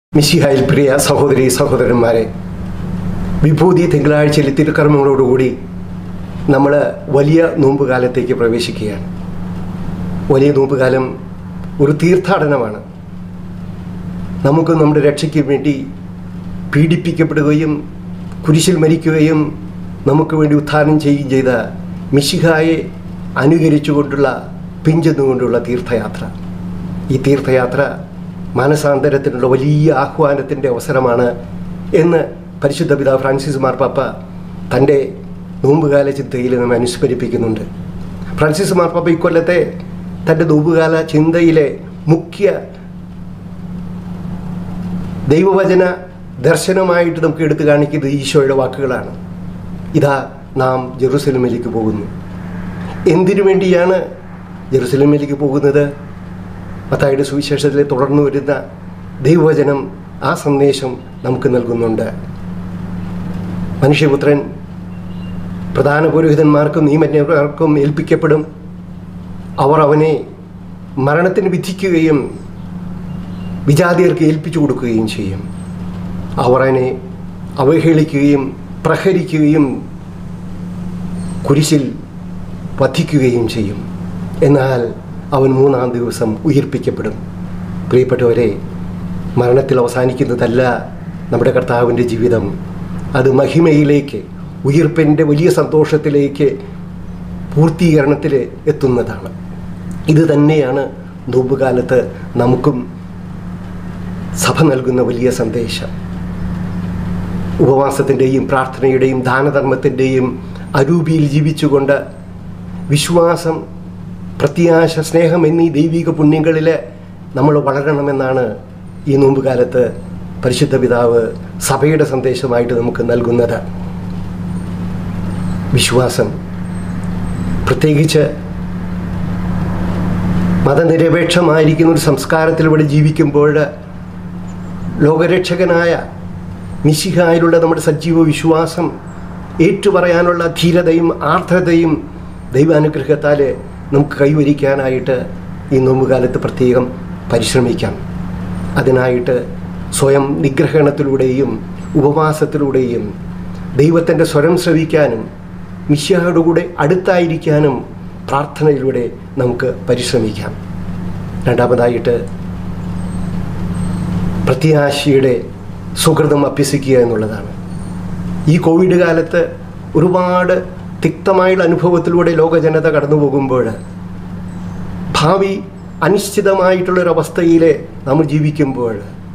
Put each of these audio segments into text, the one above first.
മിശിഹായിൽ പ്രിയ സഹോദരി സഹോദരന്മാരെ വിഭൂതി തിങ്കളാഴ്ചയിലെ തിരുക്കർമ്മങ്ങളോടുകൂടി നമ്മൾ വലിയ നോമ്പുകാലത്തേക്ക് പ്രവേശിക്കുകയാണ് വലിയ നോമ്പുകാലം ഒരു തീർത്ഥാടനമാണ് നമുക്ക് നമ്മുടെ രക്ഷയ്ക്ക് വേണ്ടി പീഡിപ്പിക്കപ്പെടുകയും കുരിശിൽ മരിക്കുകയും നമുക്ക് വേണ്ടി ഉത്ഥാനം ചെയ്യുകയും ചെയ്ത മിശിഹായെ അനുകരിച്ചുകൊണ്ടുള്ള പിഞ്ചെന്നുകൊണ്ടുള്ള തീർത്ഥയാത്ര ഈ തീർത്ഥയാത്ര മാനസാന്തരത്തിനുള്ള വലിയ ആഹ്വാനത്തിൻ്റെ അവസരമാണ് എന്ന് പരിശുദ്ധ പിതാവ് ഫ്രാൻസിസ് മാർപ്പാപ്പ തൻ്റെ നോമ്പുകാല ചിന്തയിൽ നമ്മെ അനുസ്മരിപ്പിക്കുന്നുണ്ട് ഫ്രാൻസിസ് മാർപ്പാപ്പ ഇക്കൊല്ലത്തെ തൻ്റെ നോമ്പുകാല ചിന്തയിലെ മുഖ്യ ദൈവവചന ദർശനമായിട്ട് നമുക്ക് എടുത്തു കാണിക്കുന്നത് ഈശോയുടെ വാക്കുകളാണ് ഇതാ നാം ജെറുസലമിലേക്ക് പോകുന്നു എന്തിനു വേണ്ടിയാണ് ജെറുസലമിലേക്ക് പോകുന്നത് മത്തായുടെ സുവിശേഷത്തിൽ തുടർന്നു വരുന്ന ദൈവവചനം ആ സന്ദേശം നമുക്ക് നൽകുന്നുണ്ട് മനുഷ്യപുത്രൻ പ്രധാന പുരോഹിതന്മാർക്കും നിയമജ്ഞർക്കും ഏൽപ്പിക്കപ്പെടും അവർ അവനെ മരണത്തിന് വിധിക്കുകയും വിജാതിയർക്ക് ഏൽപ്പിച്ചു കൊടുക്കുകയും ചെയ്യും അവർ അവനെ അവഹേളിക്കുകയും പ്രഹരിക്കുകയും കുരിശിൽ വധിക്കുകയും ചെയ്യും എന്നാൽ അവൻ മൂന്നാം ദിവസം ഉയിർപ്പിക്കപ്പെടും പ്രിയപ്പെട്ടവരെ മരണത്തിൽ അവസാനിക്കുന്നതല്ല നമ്മുടെ കർത്താവിൻ്റെ ജീവിതം അത് മഹിമയിലേക്ക് ഉയിർപ്പിൻ്റെ വലിയ സന്തോഷത്തിലേക്ക് പൂർത്തീകരണത്തിൽ എത്തുന്നതാണ് ഇത് തന്നെയാണ് നോമ്പുകാലത്ത് നമുക്കും സഭ നൽകുന്ന വലിയ സന്ദേശം ഉപവാസത്തിൻ്റെയും പ്രാർത്ഥനയുടെയും ദാനധർമ്മത്തിൻ്റെയും അരൂപിയിൽ ജീവിച്ചുകൊണ്ട് വിശ്വാസം പ്രത്യാശ സ്നേഹം എന്നീ ദൈവിക പുണ്യങ്ങളിൽ നമ്മൾ വളരണമെന്നാണ് ഈ നോമ്പുകാലത്ത് പരിശുദ്ധ പിതാവ് സഭയുടെ സന്ദേശമായിട്ട് നമുക്ക് നൽകുന്നത് വിശ്വാസം പ്രത്യേകിച്ച് മതനിരപേക്ഷമായിരിക്കുന്ന ഒരു സംസ്കാരത്തിലൂടെ ജീവിക്കുമ്പോൾ ലോകരക്ഷകനായ മിശിഹായിലുള്ള നമ്മുടെ സജീവ വിശ്വാസം ഏറ്റുപറയാനുള്ള ധീരതയും ആർദ്രതയും ദൈവാനുഗ്രഹത്താൽ നമുക്ക് കൈവരിക്കാനായിട്ട് ഈ നോമ്പുകാലത്ത് പ്രത്യേകം പരിശ്രമിക്കാം അതിനായിട്ട് സ്വയം നിഗ്രഹണത്തിലൂടെയും ഉപവാസത്തിലൂടെയും ദൈവത്തിൻ്റെ സ്വരം ശ്രവിക്കാനും മിശ്യയുടെ കൂടെ അടുത്തായിരിക്കാനും പ്രാർത്ഥനയിലൂടെ നമുക്ക് പരിശ്രമിക്കാം രണ്ടാമതായിട്ട് പ്രത്യാശയുടെ സുഹൃതം അഭ്യസിക്കുക എന്നുള്ളതാണ് ഈ കോവിഡ് കാലത്ത് ഒരുപാട് തിക്തമായുള്ള അനുഭവത്തിലൂടെ ലോകജനത കടന്നു പോകുമ്പോൾ ഭാവി അനിശ്ചിതമായിട്ടുള്ളൊരവസ്ഥയിൽ നമ്മൾ ജീവിക്കുമ്പോൾ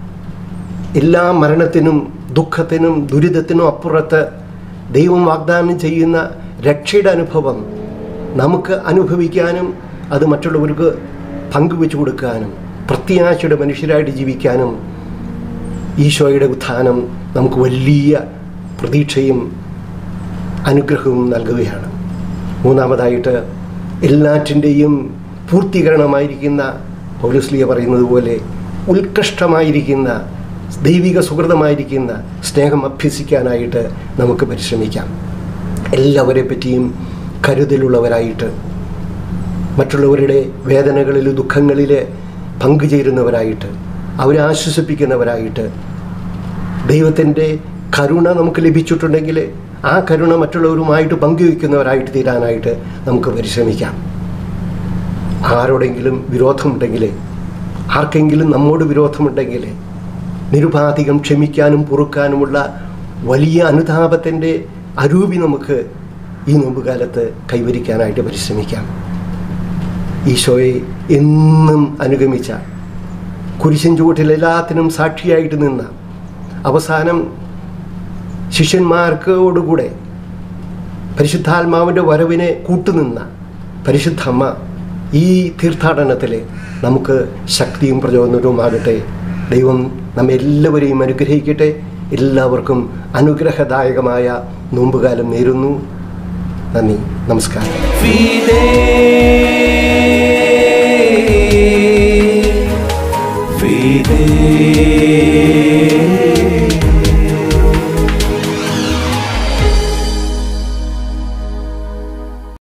എല്ലാ മരണത്തിനും ദുഃഖത്തിനും ദുരിതത്തിനും അപ്പുറത്ത് ദൈവം വാഗ്ദാനം ചെയ്യുന്ന രക്ഷയുടെ അനുഭവം നമുക്ക് അനുഭവിക്കാനും അത് മറ്റുള്ളവർക്ക് പങ്കുവെച്ചു കൊടുക്കാനും പ്രത്യാശയുടെ മനുഷ്യരായിട്ട് ജീവിക്കാനും ഈശോയുടെ ഉത്ഥാനം നമുക്ക് വലിയ പ്രതീക്ഷയും അനുഗ്രഹവും നൽകുകയാണ് മൂന്നാമതായിട്ട് എല്ലാറ്റിൻ്റെയും പൂർത്തീകരണമായിരിക്കുന്ന പൗലുസ്ലിയ പറയുന്നത് പോലെ ഉത്കൃഷ്ടമായിരിക്കുന്ന ദൈവിക സുഹൃതമായിരിക്കുന്ന സ്നേഹം അഭ്യസിക്കാനായിട്ട് നമുക്ക് പരിശ്രമിക്കാം എല്ലാവരെ പറ്റിയും കരുതലുള്ളവരായിട്ട് മറ്റുള്ളവരുടെ വേദനകളിൽ ദുഃഖങ്ങളിൽ പങ്കുചേരുന്നവരായിട്ട് അവരെ ആശ്വസിപ്പിക്കുന്നവരായിട്ട് ദൈവത്തിൻ്റെ കരുണ നമുക്ക് ലഭിച്ചിട്ടുണ്ടെങ്കിൽ ആ കരുണ മറ്റുള്ളവരുമായിട്ട് പങ്കുവയ്ക്കുന്നവരായിട്ട് തീരാനായിട്ട് നമുക്ക് പരിശ്രമിക്കാം ആരോടെങ്കിലും വിരോധമുണ്ടെങ്കിൽ ആർക്കെങ്കിലും നമ്മോട് വിരോധമുണ്ടെങ്കിൽ നിരുപാധികം ക്ഷമിക്കാനും പൊറുക്കാനുമുള്ള വലിയ അനുതാപത്തിൻ്റെ അരൂപി നമുക്ക് ഈ നോമ്പുകാലത്ത് കൈവരിക്കാനായിട്ട് പരിശ്രമിക്കാം ഈശോയെ എന്നും അനുഗമിച്ച കുരിശൻ ചുവട്ടിൽ എല്ലാത്തിനും സാക്ഷിയായിട്ട് നിന്ന അവസാനം ശിഷ്യന്മാർക്കോടുകൂടെ പരിശുദ്ധാത്മാവിൻ്റെ വരവിനെ കൂട്ടുനിന്ന പരിശുദ്ധ അമ്മ ഈ തീർത്ഥാടനത്തിൽ നമുക്ക് ശക്തിയും പ്രചോദനവുമാകട്ടെ ദൈവം നമ്മെ എല്ലാവരെയും അനുഗ്രഹിക്കട്ടെ എല്ലാവർക്കും അനുഗ്രഹദായകമായ നോമ്പുകാലം നേരുന്നു നന്ദി നമസ്കാരം Fide, fide.